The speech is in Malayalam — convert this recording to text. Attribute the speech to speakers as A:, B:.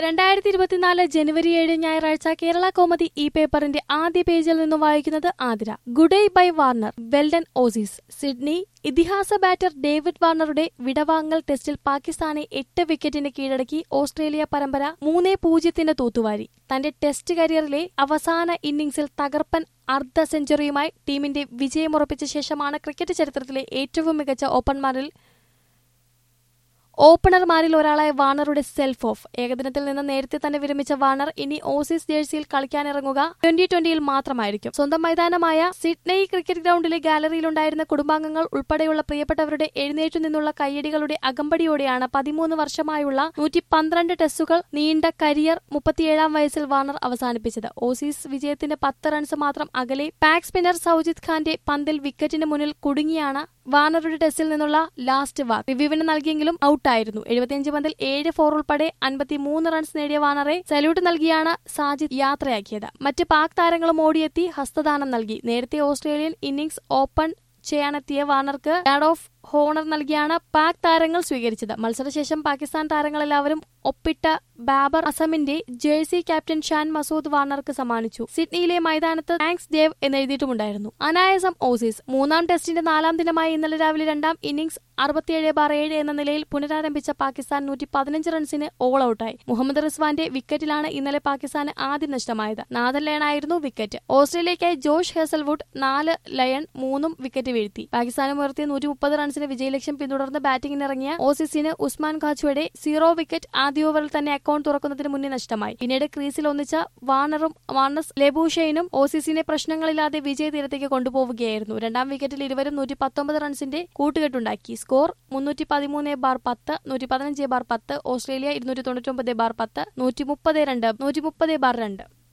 A: രണ്ടായിരത്തി ഇരുപത്തിനാല് ജനുവരി ഏഴ് ഞായറാഴ്ച കേരള കോമതി ഈ പേപ്പറിന്റെ ആദ്യ പേജിൽ നിന്ന് വായിക്കുന്നത് Athira good bye Warner well done Aussies Sydney ഇതിഹാസ ബാറ്റർ ഡേവിഡ് വാർണറുടെ വിടവാങ്ങൽ ടെസ്റ്റിൽ പാകിസ്ഥാനെ എട്ട് വിക്കറ്റിന് കീഴടക്കി ഓസ്ട്രേലിയ പരമ്പര മൂന്നേ പൂജ്യത്തിന് തൂത്തുവാരി തന്റെ ടെസ്റ്റ് കരിയറിലെ അവസാന ഇന്നിംഗ്സിൽ തകർപ്പൻ അർദ്ധ സെഞ്ചുറിയുമായി ടീമിന്റെ വിജയമുറപ്പിച്ച ശേഷമാണ് ക്രിക്കറ്റ് ചരിത്രത്തിലെ ഏറ്റവും മികച്ച ഓപ്പൺമാരിൽ ഓപ്പണർമാരിൽ ഒരാളായ വാർണറുടെ സെൽഫ് ഓഫ് ഏകദിനത്തിൽ നിന്ന് നേരത്തെ തന്നെ വിരമിച്ച വാർണർ ഇനി ഓസീസ് ജേഴ്സിയിൽ കളിക്കാനിറങ്ങുക ട്വന്റി ട്വന്റിയിൽ മാത്രമായിരിക്കും സ്വന്തം മൈതാനമായ സിഡ്നey ക്രിക്കറ്റ് ഗ്രൗണ്ടിലെ ഗാലറിയിലുണ്ടായിരുന്ന കുടുംബാംഗങ്ങൾ ഉൾപ്പെടെയുള്ള പ്രിയപ്പെട്ടവരുടെ എഴുന്നേറ്റു നിന്നുള്ള കയ്യടികളുടെ അകമ്പടിയോടെയാണ് പതിമൂന്ന് വർഷമായുള്ള നൂറ്റി പന്ത്രണ്ട് ടെസ്റ്റുകൾ നീണ്ട കരിയർ മുപ്പത്തിയേഴാം വയസ്സിൽ വാർണർ അവസാനിപ്പിച്ചത് ഓസീസ് വിജയത്തിന്റെ പത്ത് റൺസ് മാത്രം അകലെ പാക് സ്പിന്നർ സൌജിത് ഖാന്റെ പന്തിൽ വിക്കറ്റിന് മുന്നിൽ കുടുങ്ങിയാണ് വാർണറുടെ ടെസ്റ്റിൽ നിന്നുള്ള ലാസ്റ്റ് വാക്ക് റിവ്യൂവിന് നൽകിയെങ്കിലും ഔട്ടായിരുന്നു എഴുപത്തിയഞ്ച് പന്തിൽ ഏഴ് ഫോർ ഉൾപ്പെടെ അൻപത്തിമൂന്ന് റൺസ് നേടിയ വാർണറെ സല്യൂട്ട് നൽകിയാണ് സാജിദ് യാത്രയാക്കിയത് മറ്റ് പാക് താരങ്ങളും ഓടിയെത്തി ഹസ്തദാനം നൽകി നേരത്തെ ഓസ്ട്രേലിയൻ ഇന്നിംഗ്സ് ഓപ്പൺ ചെയ്യാനെത്തിയ വാർണർക്ക് ഗാർഡ് ഓഫ് ഹോണർ നൽകിയാണ് പാക് താരങ്ങൾ സ്വീകരിച്ചത് മത്സരശേഷം പാകിസ്ഥാൻ താരങ്ങളെല്ലാവരും ഒപ്പിട്ട ബാബർ അസമിന്റെ ജേഴ്സി ക്യാപ്റ്റൻ ഷാൻ മസൂദ് വാർണർക്ക് സമ്മാനിച്ചു സിഡ്നിയിലെ മൈതാനത്ത് താങ്ക്സ് ദേവ് എന്നെഴുതിയിട്ടുമുണ്ടായിരുന്നു അനായാസം ഓസീസ് മൂന്നാം ടെസ്റ്റിന്റെ നാലാം ദിനമായ ഇന്നലെ രാവിലെ രണ്ടാം ഇന്നിംഗ്സ് അറുപത്തിയേഴ് ബാർ ഏഴ് എന്ന നിലയിൽ പുനരാരംഭിച്ച പാകിസ്ഥാൻ നൂറ്റി പതിനഞ്ച് റൺസിന് ഓൾ ഔട്ടായി മുഹമ്മദ് റിസ്വാന്റെ വിക്കറ്റിലാണ് ഇന്നലെ പാകിസ്ഥാന് ആദ്യം നഷ്ടമായത് നാദൻ ലയണായിരുന്നു വിക്കറ്റ് ഓസ്ട്രേലിയയ്ക്കായി ജോഷ് ഹേസൽവുഡ് നാല് ലയൺ മൂന്നും വിക്കറ്റ് വീഴ്ത്തി പാകിസ്ഥാനും ഉയർത്തിയ നൂറ്റി മുപ്പത് റൺസിന് വിജയലക്ഷ്യം പിന്തുടർന്ന് ബാറ്റിംഗിനിറങ്ങിയ ഓസീസിന് ഉസ്മാൻ ഖാച്ചുവയുടെ സീറോ വിക്കറ്റ് ആദ്യ ഓവറിൽ തന്നെ അക്കൌണ്ട് തുറക്കുന്നതിന് മുന്നേ നഷ്ടമായി പിന്നീട് ക്രീസിൽ ഒന്നിച്ച വാർണറും വാർണസ് ലെബൂഷൈനും ഓസീസിനെ പ്രശ്നങ്ങളില്ലാതെ വിജയ തീരത്തേക്ക് കൊണ്ടുപോവുകയായിരുന്നു രണ്ടാം വിക്കറ്റിൽ ഇരുവരും നൂറ്റി പത്തൊമ്പത് റൺസിന്റെ കൂട്ടുകെട്ടുണ്ടാക്കി സ്കോർ മുന്നൂറ്റി പതിമൂന്ന് ബാർ പത്ത് നൂറ്റി പതിനഞ്ച് ബാർ പത്ത് ഓസ്ട്രേലിയ ഇരുന്നൂറ്റി തൊണ്ണൂറ്റി ഒമ്പത് ബാർ പത്ത് നൂറ്റി മുപ്പത് രണ്ട് നൂറ്റി മുപ്പത് ബാർ രണ്ട്